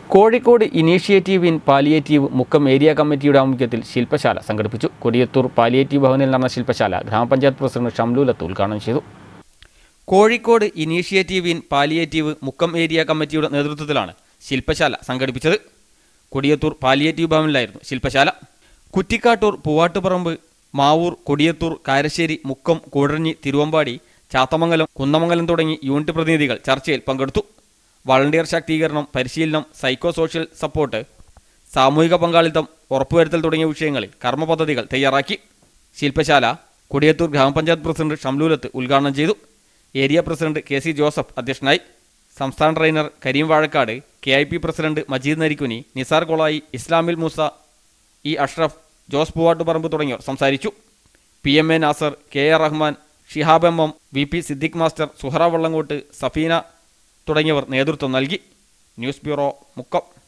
Kozhikode initiative in palliative Mukkam area കമ്മിറ്റിയുടെ ആഭിമുഖ്യത്തിൽ ശില്പശാല സംഘടിപ്പിച്ചു കൊടിയത്തൂർ പാലിയേറ്റീവ് ഭവനിൽ നടന്ന ശില്പശാല ഗ്രാമപഞ്ചായത്ത് പ്രസിഡന്റ് ഷംലൂലത്ത് ഉദ്ഘാടനം ചെയ്തു Kozhikode initiative in palliative Mukkam area കമ്മിറ്റിയുടെ നേതൃത്വത്തിലാണ് ശില്പശാല സംഘടിപ്പിച്ചത് കൊടിയത്തൂർ പാലിയേറ്റീവ് ഭവനിലായിരുന്നു ശില്പശാല കുറ്റിക്കാട്ടൂർ പൂവാട്ടുപറമ്പ് മാവൂർ കൊടിയത്തൂർ കാരശ്ശേരി മുക്കം കൂടരഞ്ഞി തിരുവമ്പാടി ചാത്തമംഗലം കുന്നമംഗലം തുടങ്ങി യൂണിറ്റ് പ്രതിനിധികൾ ചർച്ചയിൽ പങ്കെടുത്തു വളണ്ടിയർ ശാക്തീകരണം പരിശീലനം സൈക്കോ സോഷ്യൽ സപ്പോർട്ട് സാമൂഹിക പങ്കാളിത്തം ഉറപ്പുവരുത്തൽ തുടങ്ങിയ വിഷയങ്ങളിൽ കർമ്മ പദ്ധതികൾ തയ്യാറാക്കി ശില്പശാല കൊടിയത്തൂർ ഗ്രാമപഞ്ചായത്ത് പ്രസിഡന്റ് ഷംലൂലത്ത് ഉദ്ഘാടനം ചെയ്തു area president K C Joseph അധ്യക്ഷനായി സംസ്ഥാന trainer Kareem Vazhakkad K I P president Majeed Narikkuni Nisar Kolayi ഇസ്ലാമിൽ മൂസ ഇ അഷ്റഫ് ജോസ് പൂവാട്ടുപറമ്പ് തുടങ്ങിയവർ സംസാരിച്ചു P M A Nasar K A Rahman Shihab M M V P Siddique master Suhara Vallangot Safeena തുടങ്ങിയവർ നേതൃത്വം നൽകി ന്യൂസ് ബ്യൂറോ മുക്കം